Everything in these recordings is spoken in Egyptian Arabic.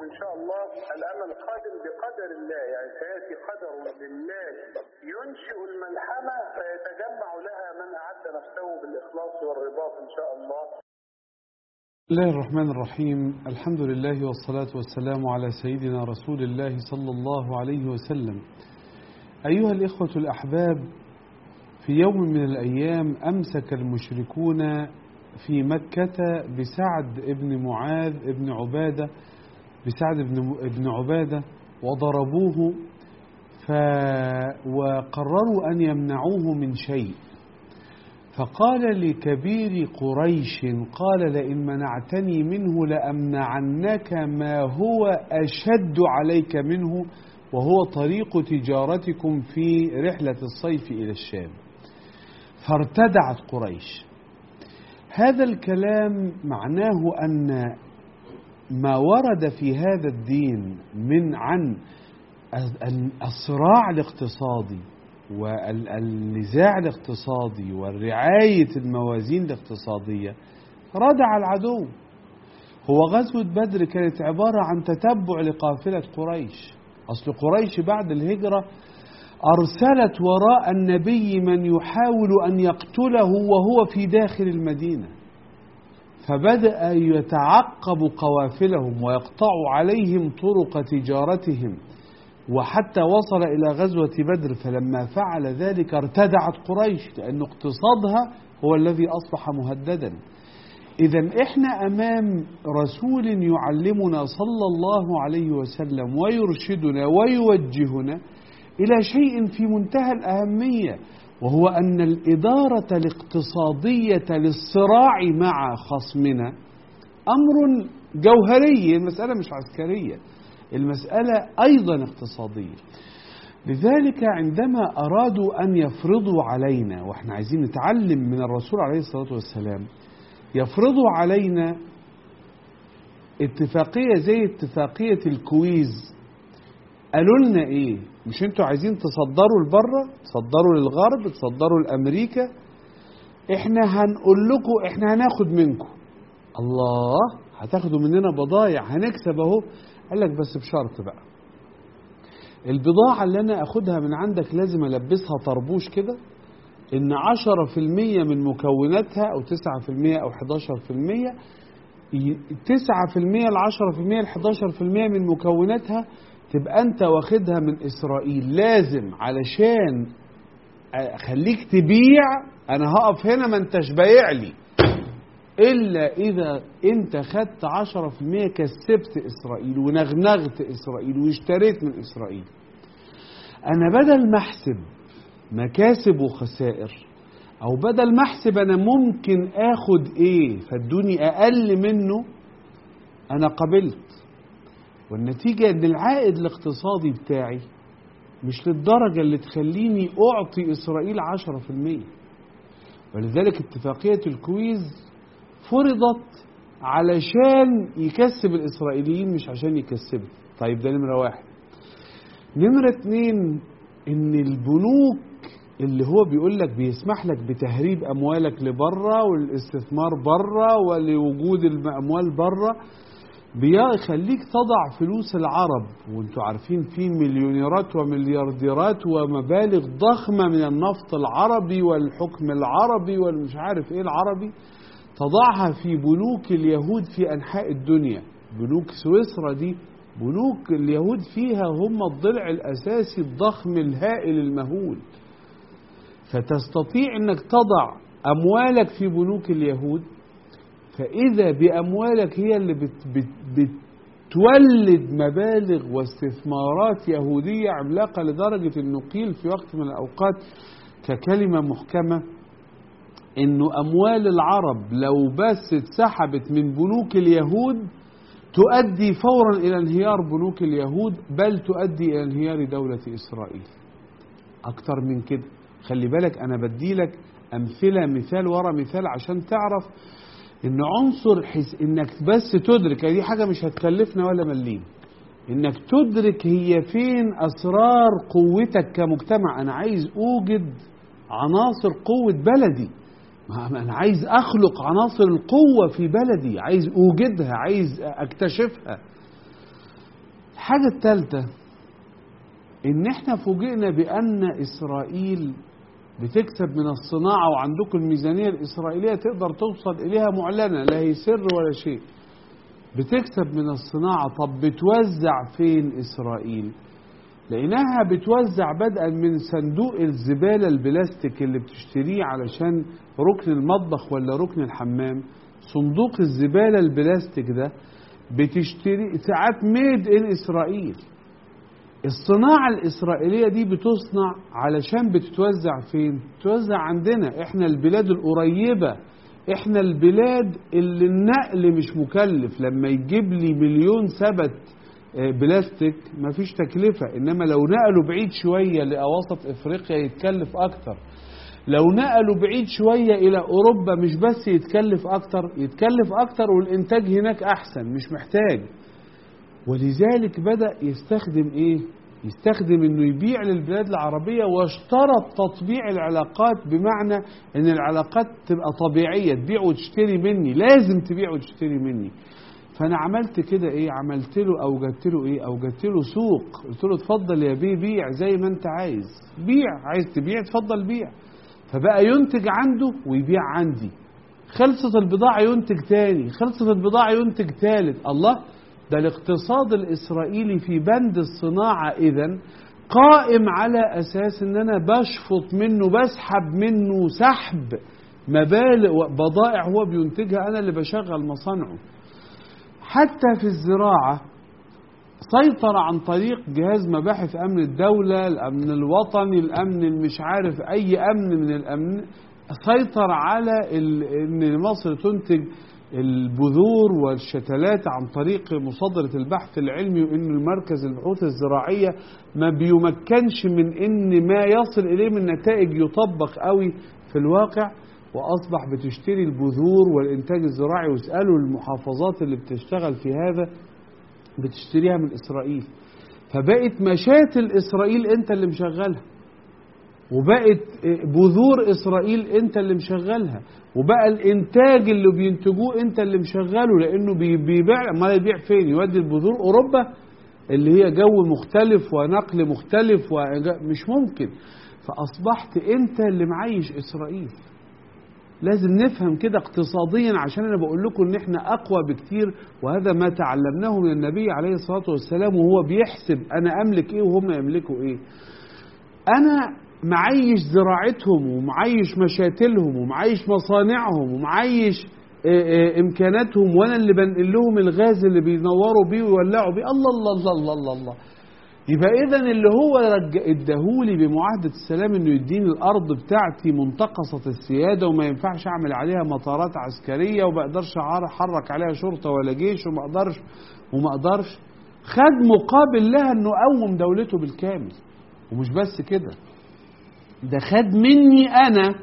إن شاء الله الأمل قادم بقدر الله يعني سيأتي قدر لله ينشئ الملحمة فيتجمع لها من أعد نفسه بالإخلاص والرباط إن شاء الله بسم الله الرحمن الرحيم الحمد لله والصلاة والسلام على سيدنا رسول الله صلى الله عليه وسلم أيها الإخوة الأحباب في يوم من الأيام أمسك المشركون في مكة بسعد ابن معاذ ابن عبادة بسعد ابن ابن عبادة وضربوه ف وقرروا أن يمنعوه من شيء فقال لكبير قريش قال لئن منعتني منه لأمنعنك ما هو أشد عليك منه وهو طريق تجارتكم في رحلة الصيف إلى الشام فارتدعت قريش هذا الكلام معناه أن ما ورد في هذا الدين من عن الصراع الاقتصادي والنزاع الاقتصادي والرعاية الموازين الاقتصادية ردع العدو هو غزوة بدر كانت عبارة عن تتبع لقافلة قريش أصل قريش بعد الهجرة أرسلت وراء النبي من يحاول أن يقتله وهو في داخل المدينة فبدأ يتعقب قوافلهم ويقطع عليهم طرق تجارتهم وحتى وصل إلى غزوة بدر فلما فعل ذلك ارتدعت قريش لأن اقتصادها هو الذي أصبح مهددا إذا إحنا أمام رسول يعلمنا صلى الله عليه وسلم ويرشدنا ويوجهنا إلى شيء في منتهى الأهمية وهو أن الإدارة الاقتصادية للصراع مع خصمنا أمر جوهري المسألة مش عسكرية المسألة أيضا اقتصادية لذلك عندما أرادوا أن يفرضوا علينا وإحنا عايزين نتعلم من الرسول عليه الصلاة والسلام يفرضوا علينا اتفاقية زي اتفاقية الكويز قالوا لنا ايه مش انتوا عايزين تصدروا لبره تصدروا للغرب تصدروا لامريكا احنا هنقول لكم احنا هناخد منكم الله هتاخدوا مننا بضايع هنكسب اهو قال لك بس بشرط بقى البضاعة اللي أنا أخدها من عندك لازم ألبسها طربوش كده إن عشرة في المية من مكوناتها أو تسعة في المية أو حداشر في المية تسعة في المية العشرة في المية الحداشر في المية من مكوناتها تبقى أنت واخدها من إسرائيل لازم علشان أخليك تبيع أنا هقف هنا ما أنتش بايع لي إلا إذا أنت خدت عشرة في المية كسبت إسرائيل ونغنغت إسرائيل واشتريت من إسرائيل أنا بدل ما أحسب مكاسب وخسائر أو بدل ما أحسب أنا ممكن آخد إيه فادوني أقل منه أنا قبلت والنتيجة إن العائد الاقتصادي بتاعي مش للدرجة اللي تخليني أعطي إسرائيل عشرة في المية ولذلك اتفاقية الكويز فرضت علشان يكسب الإسرائيليين مش عشان يكسبه طيب ده نمرة واحد نمرة اتنين إن البنوك اللي هو بيقول لك بيسمح لك بتهريب أموالك لبره والاستثمار بره ولوجود الأموال بره بيخليك تضع فلوس العرب وانتوا عارفين في مليونيرات ومليارديرات ومبالغ ضخمة من النفط العربي والحكم العربي والمش عارف ايه العربي تضعها في بنوك اليهود في أنحاء الدنيا بنوك سويسرا دي بنوك اليهود فيها هم الضلع الأساسي الضخم الهائل المهول فتستطيع أنك تضع أموالك في بنوك اليهود فإذا بأموالك هي اللي بت بت بتولد مبالغ واستثمارات يهودية عملاقة لدرجة أنه قيل في وقت من الأوقات ككلمة محكمة أنه أموال العرب لو بس اتسحبت من بنوك اليهود تؤدي فورا إلى انهيار بنوك اليهود بل تؤدي إلى انهيار دولة إسرائيل أكتر من كده خلي بالك أنا بديلك أمثلة مثال ورا مثال عشان تعرف ان عنصر حس انك بس تدرك دي حاجه مش هتكلفنا ولا مليم انك تدرك هي فين اسرار قوتك كمجتمع انا عايز اوجد عناصر قوه بلدي ما انا عايز اخلق عناصر القوه في بلدي عايز اوجدها عايز اكتشفها الحاجة الثالثة ان احنا فوجئنا بان اسرائيل بتكسب من الصناعة وعندكم الميزانية الإسرائيلية تقدر توصل إليها معلنة لا هي سر ولا شيء بتكسب من الصناعة طب بتوزع فين إسرائيل لقيناها بتوزع بدءا من صندوق الزبالة البلاستيك اللي بتشتريه علشان ركن المطبخ ولا ركن الحمام صندوق الزبالة البلاستيك ده بتشتري ساعات ميد ان اسرائيل الصناعة الإسرائيلية دي بتصنع علشان بتتوزع فين؟ بتتوزع عندنا احنا البلاد القريبة احنا البلاد اللي النقل مش مكلف لما يجيب لي مليون سبت آه، بلاستيك مفيش تكلفة انما لو نقلوا بعيد شوية لأواسط افريقيا يتكلف اكتر لو نقلوا بعيد شوية إلى أوروبا مش بس يتكلف أكتر يتكلف أكتر والإنتاج هناك أحسن مش محتاج ولذلك بدأ يستخدم إيه؟ يستخدم إنه يبيع للبلاد العربية واشترط تطبيع العلاقات بمعنى إن العلاقات تبقى طبيعية تبيع وتشتري مني لازم تبيع وتشتري مني فأنا عملت كده إيه؟ عملت له أوجدت له إيه؟ أوجدت له سوق قلت له اتفضل يا بيه بيع زي ما أنت عايز بيع عايز تبيع اتفضل بيع فبقى ينتج عنده ويبيع عندي خلصت البضاعة ينتج تاني خلصت البضاعة ينتج تالت الله ده الاقتصاد الإسرائيلي في بند الصناعة إذا قائم على أساس إن أنا بشفط منه بسحب منه سحب مبالغ بضائع هو بينتجها أنا اللي بشغل مصانعه حتى في الزراعة سيطر عن طريق جهاز مباحث امن الدوله الامن الوطني الامن المش عارف اي امن من الامن سيطر على ال- ان مصر تنتج البذور والشتلات عن طريق مصادرة البحث العلمي وان المركز البحوث الزراعية ما بيمكنش من ان ما يصل اليه من نتائج يطبق قوي في الواقع واصبح بتشتري البذور والانتاج الزراعي واسالوا المحافظات اللي بتشتغل في هذا بتشتريها من اسرائيل فبقت مشاتل اسرائيل انت اللي مشغلها وبقت بذور اسرائيل انت اللي مشغلها وبقى الانتاج اللي بينتجوه انت اللي مشغله لانه بي- بيبيع ما يبيع فين يودي البذور اوروبا اللي هي جو مختلف ونقل مختلف ومش ممكن فاصبحت انت اللي معيش اسرائيل لازم نفهم كده اقتصاديا عشان انا بقول لكم ان احنا اقوى بكتير وهذا ما تعلمناه من النبي عليه الصلاه والسلام وهو بيحسب انا املك ايه وهم يملكوا ايه. انا معيش زراعتهم ومعيش مشاتلهم ومعيش مصانعهم ومعيش آه، آه، امكاناتهم وانا اللي بنقل لهم الغاز اللي بينوروا بيه ويولعوا بيه الله الله الله الله الله, الله. يبقى اذا اللي هو رج- اداهولي بمعاهده السلام انه يديني الارض بتاعتي منتقصه السياده وما ينفعش اعمل عليها مطارات عسكريه وما اقدرش أعر- احرك عليها شرطه ولا جيش وما اقدرش وما اقدرش خد مقابل لها انه قوم دولته بالكامل ومش بس كده ده خد مني انا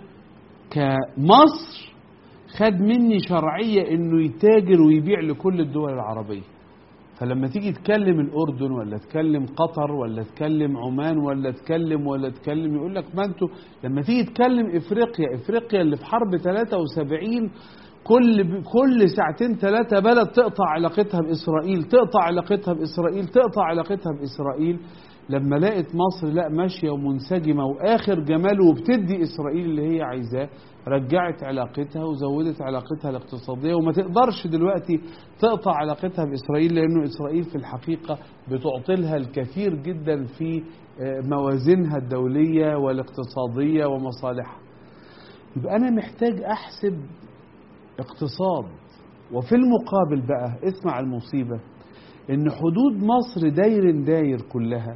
كمصر خد مني شرعيه انه يتاجر ويبيع لكل الدول العربيه فلما تيجي تكلم الأردن ولا تكلم قطر ولا تكلم عمان ولا تكلم ولا تكلم يقول لك ما انتوا لما تيجي تكلم افريقيا افريقيا اللي في حرب 73 كل كل ساعتين ثلاثة بلد تقطع علاقتها بإسرائيل تقطع علاقتها بإسرائيل تقطع علاقتها بإسرائيل لما لقت مصر لا ماشية ومنسجمة وآخر جمال وبتدي إسرائيل اللي هي عايزاه رجعت علاقتها وزودت علاقتها الاقتصادية وما تقدرش دلوقتي تقطع علاقتها بإسرائيل لأنه إسرائيل في الحقيقة بتعطي لها الكثير جدا في آه، موازينها الدولية والاقتصادية ومصالحها يبقى أنا محتاج أحسب اقتصاد وفي المقابل بقى اسمع المصيبة إن حدود مصر داير داير كلها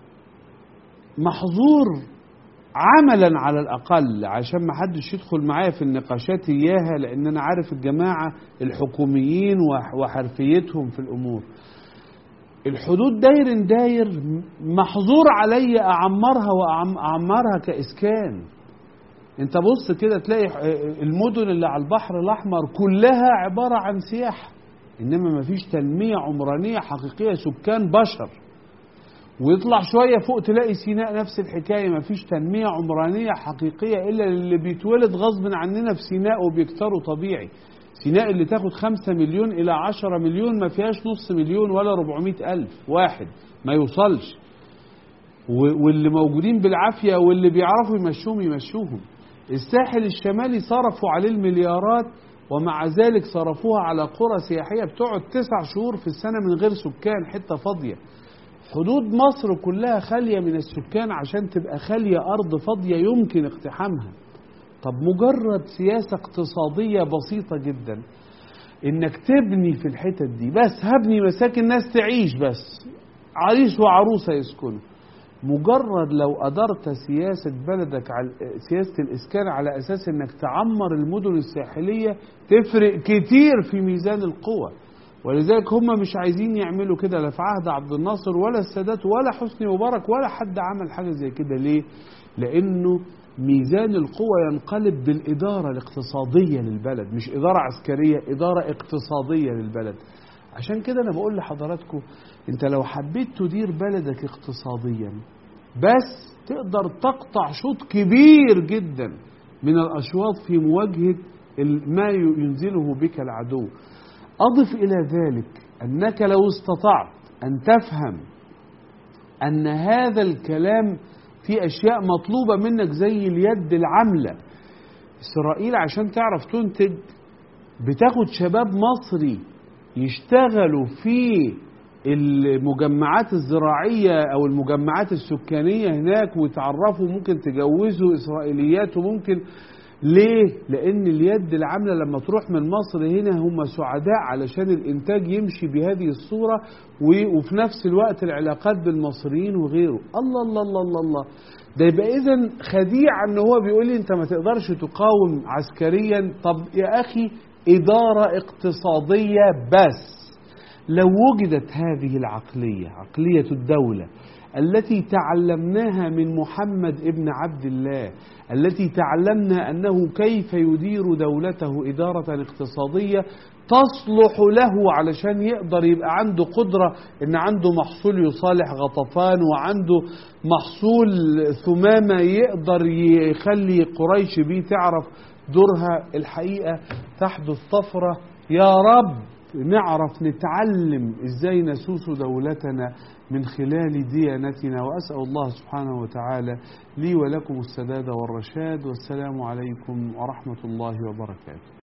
محظور عملا على الأقل عشان ما حدش يدخل معايا في النقاشات إياها لأن أنا عارف الجماعة الحكوميين وح- وحرفيتهم في الأمور الحدود داير داير محظور علي أعمرها وأعمرها كإسكان انت بص كده تلاقي المدن اللي على البحر الأحمر كلها عبارة عن سياحة إنما ما فيش تنمية عمرانية حقيقية سكان بشر ويطلع شوية فوق تلاقي سيناء نفس الحكاية ما فيش تنمية عمرانية حقيقية إلا اللي بيتولد غصب عننا في سيناء وبيكتروا طبيعي سيناء اللي تاخد خمسة مليون إلى عشرة مليون ما فيهاش نص مليون ولا ربعمائة ألف واحد ما يوصلش و- واللي موجودين بالعافية واللي بيعرفوا يمشوهم يمشوهم الساحل الشمالي صرفوا عليه المليارات ومع ذلك صرفوها على قرى سياحية بتقعد تسع شهور في السنة من غير سكان حتة فاضية حدود مصر كلها خالية من السكان عشان تبقى خالية أرض فاضية يمكن اقتحامها طب مجرد سياسة اقتصادية بسيطة جدا انك تبني في الحتت دي بس هبني مساكن ناس تعيش بس عريس وعروسة يسكنوا مجرد لو أدرت سياسة بلدك على سياسة الإسكان على أساس إنك تعمر المدن الساحلية تفرق كتير في ميزان القوى ولذلك هم مش عايزين يعملوا كده لا في عهد عبد الناصر ولا السادات ولا حسني مبارك ولا حد عمل حاجة زي كده ليه؟ لأنه ميزان القوى ينقلب بالإدارة الاقتصادية للبلد مش إدارة عسكرية إدارة اقتصادية للبلد عشان كده أنا بقول لحضراتكم أنت لو حبيت تدير بلدك اقتصاديا بس تقدر تقطع شوط كبير جدا من الأشواط في مواجهة ال- ما ينزله بك العدو أضف إلى ذلك أنك لو استطعت أن تفهم أن هذا الكلام في أشياء مطلوبة منك زي اليد العاملة إسرائيل عشان تعرف تنتج بتاخد شباب مصري يشتغلوا في المجمعات الزراعية أو المجمعات السكانية هناك ويتعرفوا ممكن تجوزوا إسرائيليات وممكن ليه؟ لأن اليد العاملة لما تروح من مصر هنا هم سعداء علشان الإنتاج يمشي بهذه الصورة و- وفي نفس الوقت العلاقات بالمصريين وغيره الله الله الله الله, الله. ده يبقى إذا خديع إن هو بيقول لي أنت ما تقدرش تقاوم عسكريا طب يا أخي إدارة اقتصادية بس لو وجدت هذه العقلية عقلية الدولة التي تعلمناها من محمد ابن عبد الله التي تعلمنا أنه كيف يدير دولته إدارة اقتصادية تصلح له علشان يقدر يبقى عنده قدرة إن عنده محصول يصالح غطفان وعنده محصول ثمامة يقدر يخلي قريش بيه تعرف دورها الحقيقة تحدث طفرة يا رب نعرف نتعلم ازاي نسوس دولتنا من خلال ديانتنا واسال الله سبحانه وتعالى لي ولكم السداد والرشاد والسلام عليكم ورحمه الله وبركاته